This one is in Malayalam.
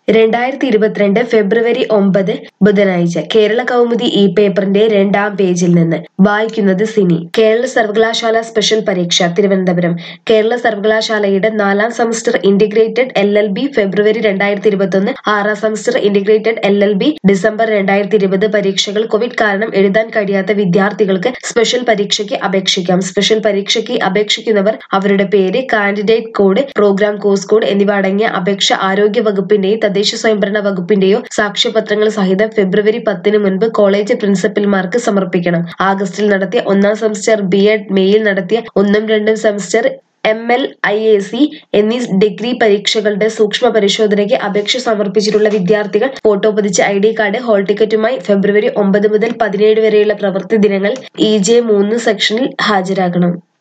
രണ്ടായിരത്തി ഇരുപത്തിരണ്ട് ഫെബ്രുവരി ഒമ്പത് ബുധനാഴ്ച കേരള കൗമുദി ഈ പേപ്പറിന്റെ രണ്ടാം പേജിൽ നിന്ന് വായിക്കുന്നത് സിനി കേരള സർവകലാശാല സ്പെഷ്യൽ പരീക്ഷ തിരുവനന്തപുരം കേരള സർവകലാശാലയുടെ നാലാം semester integrated L L B February രണ്ടായിരത്തി ഇരുപത്തൊന്ന് ആറാം semester integrated L L B December രണ്ടായിരത്തി ഇരുപത് പരീക്ഷകൾ കോവിഡ് കാരണം എഴുതാൻ കഴിയാത്ത വിദ്യാർത്ഥികൾക്ക് സ്പെഷ്യൽ പരീക്ഷയ്ക്ക് അപേക്ഷിക്കാം സ്പെഷ്യൽ പരീക്ഷയ്ക്ക് അപേക്ഷിക്കുന്നവർ അവരുടെ പേര് candidate code programme course code എന്നിവ അടങ്ങിയ അപേക്ഷ ആരോഗ്യ വകുപ്പിന്റെയോ തദ്ദേശ സ്വയംഭരണ വകുപ്പിന്റെയോ സാക്ഷ്യപത്രങ്ങൾ സഹിതം ഫെബ്രുവരി പത്തിന് മുൻപ് കോളേജ് പ്രിൻസിപ്പൽമാർക്ക് സമർപ്പിക്കണം ആഗസ്റ്റിൽ നടത്തിയ ഒന്നാം സെമസ്റ്റർ ബി എഡ് മെയിൽ നടത്തിയ ഒന്നും രണ്ടും semester M L I A C എന്നീ ഡിഗ്രി പരീക്ഷകളുടെ സൂക്ഷ്മ പരിശോധനയ്ക്ക് അപേക്ഷ സമർപ്പിച്ചിട്ടുള്ള വിദ്യാർത്ഥികൾ ഫോട്ടോ പതിച്ച ഐ ഡി കാർഡ് ഹോൾ ടിക്കറ്റുമായി ഫെബ്രുവരി ഒമ്പത് മുതൽ പതിനേഴ് വരെയുള്ള പ്രവൃത്തി ദിനങ്ങൾ ഇ ജെ മൂന്ന് സെക്ഷനിൽ ഹാജരാകണം